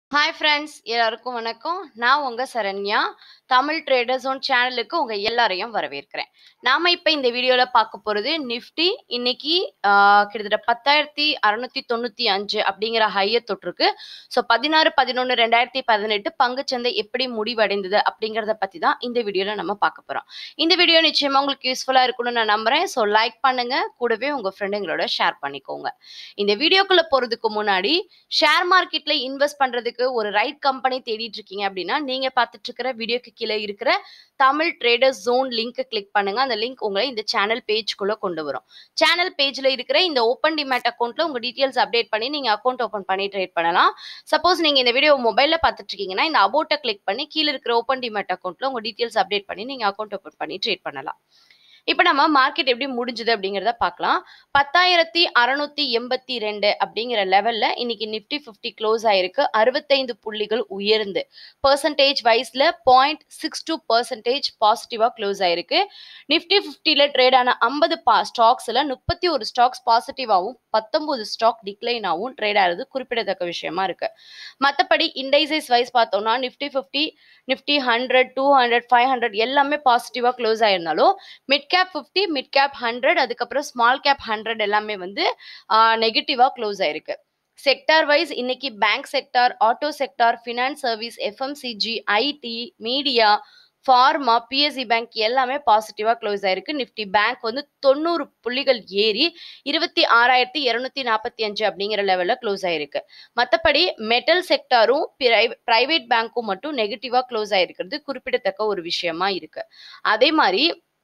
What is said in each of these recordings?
hi friends எல்லாருக்கும் வணக்கம் நான் உங்க சரண்யா தமிழ் ட்ரேடர் ஜோன் சேனலுக்கு உங்க எல்லாரையும் வரவேற்கிறேன் நாம இப்ப இந்த வீடியோல பார்க்க போறது நிஃப்டி இன்னைக்கு ஆஹ், கிட்டத்தட்ட பத்தாயிரத்தி அறுநூத்தி தொண்ணூத்தி அஞ்சு அப்படிங்கிற ஹையை தொட்டிருக்கு ஸோ பதினாறு பதினொன்று ரெண்டாயிரத்தி பதினெட்டு பங்குச்சந்தை எப்படி முடிவடைந்தது அப்படிங்கிறத பத்தி தான் இந்த வீடியோல நம்ம பார்க்க போறோம் இந்த வீடியோ நிச்சயமா உங்களுக்கு யூஸ்ஃபுல்லா இருக்கும்னு நான் நம்புறேன் ஸோ லைக் பண்ணுங்க கூடவே உங்க ஃப்ரெண்டுங்களோட ஷேர் பண்ணிக்கோங்க இந்த வீடியோக்குள்ள போறதுக்கு முன்னாடி ஷேர் மார்க்கெட்ல இன்வெஸ்ட் பண்றதுக்கு ஒரு ரைட் கம்பெனி தேடிட்டு இருக்கீங்க அப்படின்னா நீங்க பார்த்துட்டு இருக்கிற வீடியோக்கு கீழே இருக்கிற Tamil traders zone link click பண்ணுங்க அந்த லிங்க் உங்களை இந்த சேனல் பேஜ்குள்ள கொண்டு வரும் சேனல் பேஜ்ல இருக்கிற இந்த ஓப்பன் டிமேட் அக்கௌண்ட்ல உங்க டீடைல்ஸ் அப்டேட் பண்ணி நீங்க அக்கௌண்ட் ஓப்பன் பண்ணி ட்ரேட் பண்ணலாம் சப்போஸ் நீங்க இந்த வீடியோ மொபைல்ல பார்த்துட்டு இருக்கீங்கன்னா இந்த அபோட்டை கிளிக் பண்ணி கீழே இருக்கிற ஓப்பன் டிமேட் அக்கௌண்ட்ல உங்க டீடைல்ஸ் அப்டேட் பண்ணி நீங்க அக்கௌண்ட் ஓப்பன் பண்ணி ட்ரேட் பண்ணலாம் இப்போ நம்ம மார்க்கெட் எப்படி முடிஞ்சுது அப்படிங்கிறத பார்க்கலாம் பத்தாயிரத்தி அறுநூத்தி எண்பத்தி ரெண்டு அப்படிங்கிற லெவல்ல இன்னைக்கு நிஃப்டி ஃபிஃப்டி க்ளோஸ் ஆயிருக்கு அறுபத்தைந்து புள்ளிகள் உயர்ந்து பர்சன்டேஜ் வைஸ்ல பாயிண்ட் சிக்ஸ் டூ பர்சன்டேஜ் பாசிட்டிவா க்ளோஸ் ஆயிருக்கு நிஃப்டி ஃபிஃப்டியில் ட்ரேட் ஆன ஐம்பது பா ஸ்டாக்ஸ்ல முப்பத்தி ஒரு ஸ்டாக்ஸ் பாசிட்டிவாகவும் பத்தொன்பது ஸ்டாக் டிக்ளைனாகவும் ட்ரேட் ஆகிறது குறிப்பிடத்தக்க விஷயமா இருக்கு மற்றபடி இண்டைசைஸ் வைஸ் பார்த்தோம்னா Nifty fifty Nifty hundred two hundred five hundred எல்லாமே பாசிட்டிவாக க்ளோஸ் ஆயிருந்தாலும் mid cap fifty mid cap hundred அதுக்கப்புறம் ஸ்மால் கேப் ஹண்ட்ரட் எல்லாமே வந்து நெகட்டிவாக க்ளோஸ் ஆயிருக்கு செக்டார் வைஸ் இன்னைக்கு bank sector auto sector finance service FMCG IT media pharma PSC bank எல்லாமே பாசிட்டிவாக க்ளோஸ் ஆயிருக்கு நிஃப்டி பேங்க் வந்து தொண்ணூறு புள்ளிகள் ஏறி இருபத்தி ஆறாயிரத்தி இரநூத்தி நாற்பத்தி அஞ்சு அப்படிங்கிற லெவலில் க்ளோஸ் ஆயிருக்கு மற்றபடி மெட்டல் செக்டாரும் பிரைவேட் பேங்க்கும் மட்டும் நெகட்டிவாக க்ளோஸ் ஆயிருக்கிறது குறிப்பிடத்தக்க ஒரு விஷயமா இருக்கு அதே மாதிரி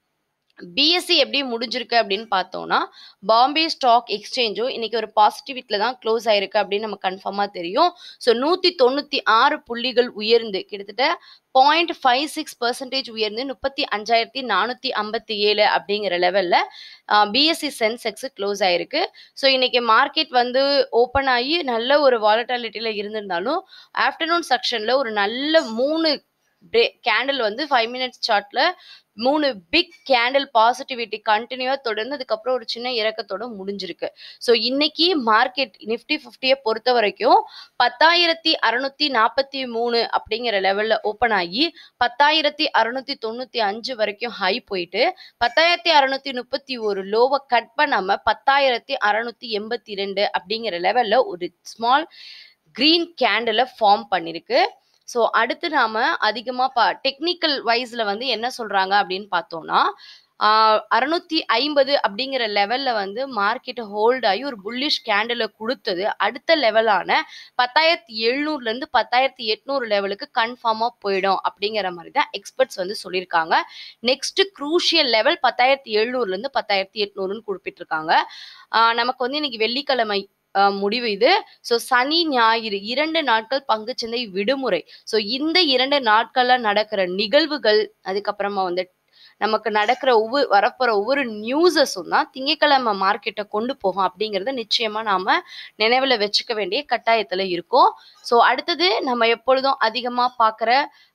பிஎஸ்சி எப்படி முடிஞ்சிருக்கு அப்படின்னு பார்த்தோம்னா பாம்பே ஸ்டாக் எக்ஸ்சேஞ்சும் இன்னைக்கு ஒரு பாசிட்டிவிட்டில தான் க்ளோஸ் ஆயிருக்கு அப்படின்னு நம்ம கன்ஃபார்மாக தெரியும் ஸோ நூற்றி தொண்ணூற்றி ஆறு புள்ளிகள் உயர்ந்து கிட்டத்தட்ட பாயிண்ட் ஃபைவ் சிக்ஸ் பர்சன்டேஜ் உயர்ந்து முப்பத்தி அஞ்சாயிரத்தி நானூற்றி ஐம்பத்தி ஏழு அப்படிங்கிற லெவலில் பிஎஸ்சி சென்செக்ஸ் க்ளோஸ் ஆயிருக்கு ஸோ இன்னைக்கு மார்க்கெட் வந்து ஓப்பன் ஆகி நல்ல ஒரு வாலட்டாலிட்டியில் இருந்திருந்தாலும் ஆஃப்டர்நூன் செக்ஷனில் ஒரு நல்ல மூணு கேண்டில் வந்து ஃபைவ் மினிட்ஸ் சார்ட்ல மூணு பிக் கேண்டில் பாசிட்டிவிட்டி கண்டினியூவா தொடர்ந்து அதுக்கப்புறம் ஒரு சின்ன இறக்கத்தோட முடிஞ்சிருக்கு ஸோ இன்னைக்கு மார்க்கெட் நிஃப்டி ஃபிஃப்டியை பொறுத்த வரைக்கும் பத்தாயிரத்தி அறுநூத்தி நாற்பத்தி மூணு அப்படிங்கிற லெவல்ல ஓப்பன் ஆகி பத்தாயிரத்தி அறுநூத்தி தொண்ணூத்தி அஞ்சு வரைக்கும் ஹை போயிட்டு பத்தாயிரத்தி அறுநூத்தி முப்பத்தி ஒரு லோவை கட் பண்ணாம பத்தாயிரத்தி அறுநூத்தி எண்பத்தி ரெண்டு அப்படிங்கிற லெவல்ல ஒரு ஸ்மால் கிரீன் கேண்டில் ஃபார்ம் பண்ணிருக்கு ஸோ அடுத்து நாம அதிகமாக பா டெக்னிக்கல் வைஸில் வந்து என்ன சொல்றாங்க அப்படின்னு பார்த்தோம்னா அறுநூத்தி ஐம்பது அப்படிங்கிற லெவல்ல வந்து மார்க்கெட் ஹோல்ட் ஆகி ஒரு புல்லிஷ் கேண்டில் கொடுத்தது அடுத்த லெவலான பத்தாயிரத்தி எழுநூறுல இருந்து பத்தாயிரத்தி எட்நூறு லெவலுக்கு கன்ஃபார்மா போயிடும் அப்படிங்கிற மாதிரி தான் எக்ஸ்பர்ட்ஸ் வந்து சொல்லியிருக்காங்க நெக்ஸ்ட் குரூஷியல் லெவல் பத்தாயிரத்தி எழுநூறுல இருந்து பத்தாயிரத்தி எட்நூறுன்னு குறிப்பிட்டிருக்காங்க ஆஹ் நமக்கு வந்து இன்னைக்கு வெள்ளிக்கிழமை ஆஹ் முடிவு இது ஸோ சனி ஞாயிறு இரண்டு நாட்கள் பங்குச்சந்தை விடுமுறை ஸோ இந்த இரண்டு நாட்கள்ல நடக்கிற நிகழ்வுகள் அதுக்கப்புறமா வந்து நமக்கு நடக்கிற ஒவ்வொரு வரப்போற ஒவ்வொரு நியூஸஸும் தான் திங்கக்கிழமை மார்க்கெட்டை கொண்டு போகும் அப்படிங்கிறத நிச்சயமா நாம நினைவுல வச்சுக்க வேண்டிய கட்டாயத்துல இருக்கோம் ஸோ அடுத்தது நம்ம எப்பொழுதும் அதிகமா பார்க்குற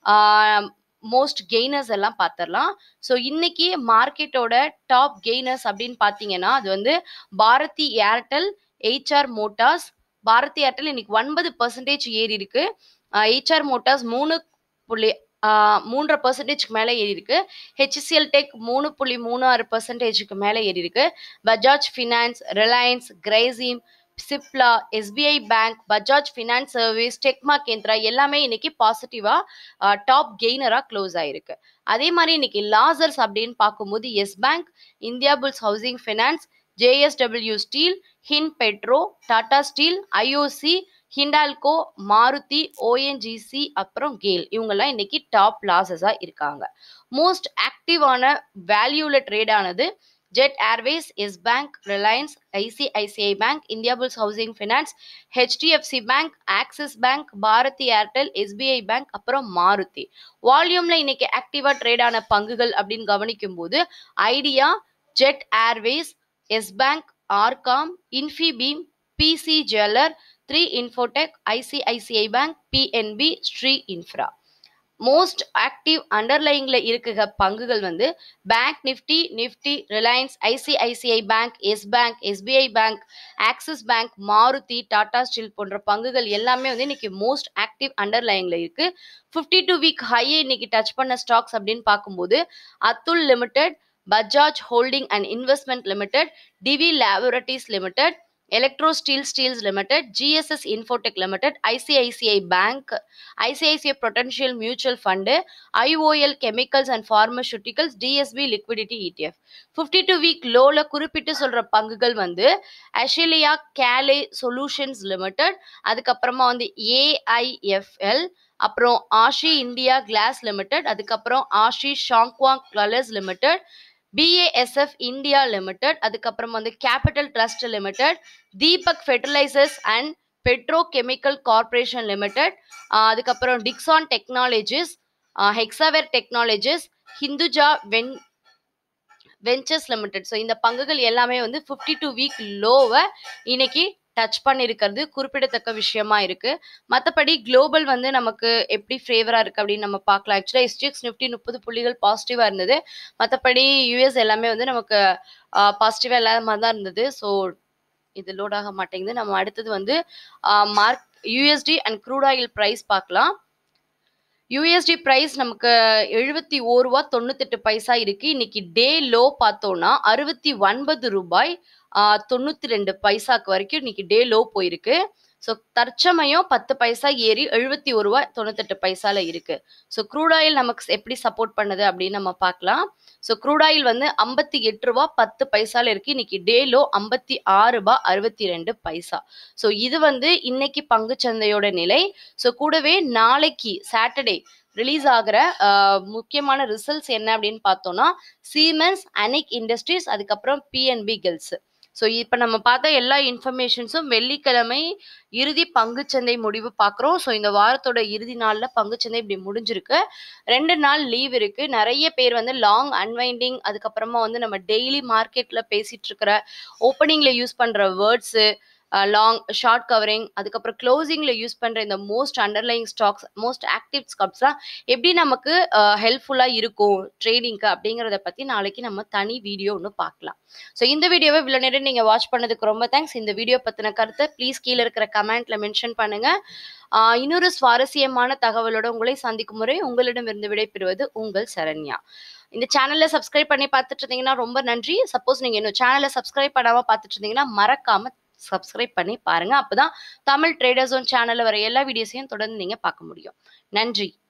மோஸ்ட் கெய்னர்ஸ் எல்லாம் பார்த்துடலாம் ஸோ இன்னைக்கு மார்க்கெட்டோட டாப் கெய்னர்ஸ் அப்படின்னு பார்த்தீங்கன்னா அது வந்து Bharti Airtel HR Motors Bharti Airtel இன்னைக்கு ஒன்பது பர்சன்டேஜ் ஏறி இருக்கு ஹெச்ஆர் மோட்டார்ஸ் மூணு புள்ளி ஆஹ் மூன்றரை பர்சன்டேஜ்க்கு மேலே ஏறி இருக்கு ஹெச்சிஎல் டெக் மூணு புள்ளி மூணு ஆறு பர்சன்டேஜுக்கு மேலே ஏறி இருக்கு Bajaj finance Reliance கிரைசிம் Cipla SBI bank Bajaj finance service டெக்மா Kendra எல்லாமே இன்னைக்கு பாசிட்டிவா டாப் கெய்னரா க்ளோஸ் ஆயிருக்கு அதே மாதிரி இன்னைக்கு லாசர்ஸ் அப்படின்னு பார்க்கும்போது Yes bank Indiabulls housing finance JSW steel Hindpetro Tata steel IOC Hindalco Maruti ONGC அப்புறம் கேல் இவங்கெல்லாம் இன்னைக்கு டாப் லாசஸா இருக்காங்க மோஸ்ட் ஆக்டிவான வேல்யூல ட்ரேட் ஆனது Jet Airways Yes bank Reliance ICICI bank Indiabulls housing finance HDFC bank Axis bank Bharti Airtel SBI bank அப்புறம் மாருதி வால்யூம்ல இன்னைக்கு ஆக்டிவா ட்ரேட் ஆன பங்குகள் அப்படின்னு கவனிக்கும் போது Idea Jet Airways Yes bank RCom Infibeam PC Jeweller three Infotech ICICI bank PNB Srei infra most active அண்டர்லைங்ல இருக்குக பங்குகள் வந்து bank Nifty Nifty Reliance ICICI bank Yes bank SBI bank Axis bank Maruti Tata steel போன்ற பங்குகள் எல்லாமே வந்து இன்னைக்கு மோஸ்ட் ஆக்டிவ் அண்டர்லைங்ல இருக்கு ஃபிஃப்டி டூ வீக் ஹையை இன்னைக்கு டச் பண்ண ஸ்டாக்ஸ் அப்படின்னு பார்க்கும்போது Atul limited Bajaj holding and investment limited Divi laboratories limited electro steel steels limited GSS Infotech limited ICICI bank ICICI potential mutual fund IOL chemicals and pharmaceuticals DSP liquidity ETF fifty two week லோல குறிப்பிட்டு சொல்ற பங்குகள் வந்து அஷிலியா Cayley solutions limited அதுக்கப்புறமா வந்து ஏஐஎஃப்எல் அப்புறம் Aashi India glass limited அதுக்கப்புறம் Asahi Songwon colours limited BASF India limited அதுக்கப்புறம் வந்து capital trust limited Deepak fertilisers and petro chemical corporation limited அதுக்கப்புறம் Dixon technologies Hexaware technologies Hinduja வென் வெஞ்சர்ஸ் லிமிடெட் ஸோ இந்த பங்குகள் எல்லாமே வந்து ஃபிஃப்டி டூ வீக் லோவை இன்னைக்கு டச் பண்ணியிருக்கிறது குறிப்பிடத்தக்க விஷயமா இருக்கு மற்றபடி குளோபல் வந்து நமக்கு எப்படி ஃபேவரா இருக்கு அப்படின்னு நம்ம பார்க்கலாம் ஆக்சுவலாக எஸ்டிஎக்ஸ் நிஃப்டி முப்பது புள்ளிகள் பாசிட்டிவா இருந்தது மற்றபடி யூஎஸ் எல்லாமே வந்து நமக்கு பாசிட்டிவா இல்லாத மாதிரி தான் இருந்தது ஸோ இது லோட் ஆக மாட்டேங்குது நம்ம அடுத்தது வந்து mark USD and crude oil price பார்க்கலாம் யூஎஸ்டி ப்ரைஸ் நமக்கு எழுபத்தி ஓர் ரூபா தொண்ணூத்தெட்டு பைசா இருக்கு இன்னைக்கு டே லோ பார்த்தோம்னா அறுபத்தி ஒன்பது ரூபாய் தொண்ணூத்தி ரெண்டு பைசாக்கு வரைக்கும் இன்னைக்கு டே லோ போயிருக்கு ஸோ தற்சமயம் பத்து பைசா ஏறி எழுபத்தி ஒரு ரூபா தொண்ணூத்தெட்டு பைசால இருக்கு ஸோ க்ரூட் ஆயில் நமக்கு எப்படி சப்போர்ட் பண்ணுது அப்படின்னு நம்ம பார்க்கலாம் ஸோ க்ரூட் ஆயில் வந்து ஐம்பத்தி எட்டு ரூபா பத்து பைசால இருக்கு இன்னைக்கு டே லோ ஐம்பத்தி ஆறு ரூபா அறுபத்தி ரெண்டு பைசா ஸோ இது வந்து இன்னைக்கு பங்கு சந்தையோட நிலை ஸோ கூடவே நாளைக்கு சாட்டர்டே ரிலீஸ் ஆகிற முக்கியமான ரிசல்ட்ஸ் என்ன அப்படின்னு பார்த்தோம்னா சீமென்ஸ் அனிக் இண்டஸ்ட்ரீஸ் அதுக்கப்புறம் பிஎன்பி கில்ஸ் ஸோ இப்போ நம்ம பார்த்த எல்லா இன்ஃபர்மேஷன்ஸும் வெள்ளிக்கிழமை இறுதி பங்குச்சந்தை முடிவு பார்க்குறோம் ஸோ இந்த வாரத்தோட இறுதி நாளில் பங்குச்சந்தை இப்படி முடிஞ்சிருக்கு ரெண்டு நாள் லீவ் இருக்கு நிறைய பேர் வந்து லாங் அன்வைண்டிங் அதுக்கப்புறமா வந்து நம்ம டெய்லி மார்க்கெட்டில் பேசிட்டு இருக்கிற ஓப்பனிங்கில் யூஸ் பண்ணுற வேர்ட்ஸு லாங் ஷார்ட் கவரிங் அதுக்கப்புறம் க்ளோசிங்கில் யூஸ் பண்ணுற இந்த most underlying stocks most active ஸ்டாக்ஸ்லாம் எப்படி நமக்கு ஹெல்ப்ஃபுல்லாக இருக்கும் ட்ரேடிங்க்கு அப்படிங்கிறத பற்றி நாளைக்கு நம்ம தனி வீடியோ ஒன்று பார்க்கலாம் ஸோ இந்த வீடியோவை இவ்வளோ நேரம் நீங்கள் வாட்ச் பண்ணதுக்கு ரொம்ப தேங்க்ஸ் இந்த வீடியோ பற்றின கருத்தை ப்ளீஸ் கீழே இருக்கிற கமெண்ட்டில் மென்ஷன் பண்ணுங்கள் இன்னொரு சுவாரஸ்யமான தகவலோட உங்களை சந்திக்கும் முறை உங்களிடமிருந்து விடைபெறுவது உங்கள் சரண்யா இந்த சேனலை சப்ஸ்கிரைப் பண்ணி பார்த்துட்டு இருந்தீங்கன்னா ரொம்ப நன்றி சப்போஸ் நீங்கள் இன்னும் சேனலை சப்ஸ்கிரைப் பண்ணாமல் பார்த்துட்டு இருந்தீங்கன்னா மறக்காம சப்ஸ்கிரைப் பண்ணி பாருங்க அப்பதான் தமிழ் ட்ரேடர்ஸ் ஒன் சேனல்ல வர எல்லா வீடியோஸையும் தொடர்ந்து நீங்க பார்க்க முடியும் நன்றி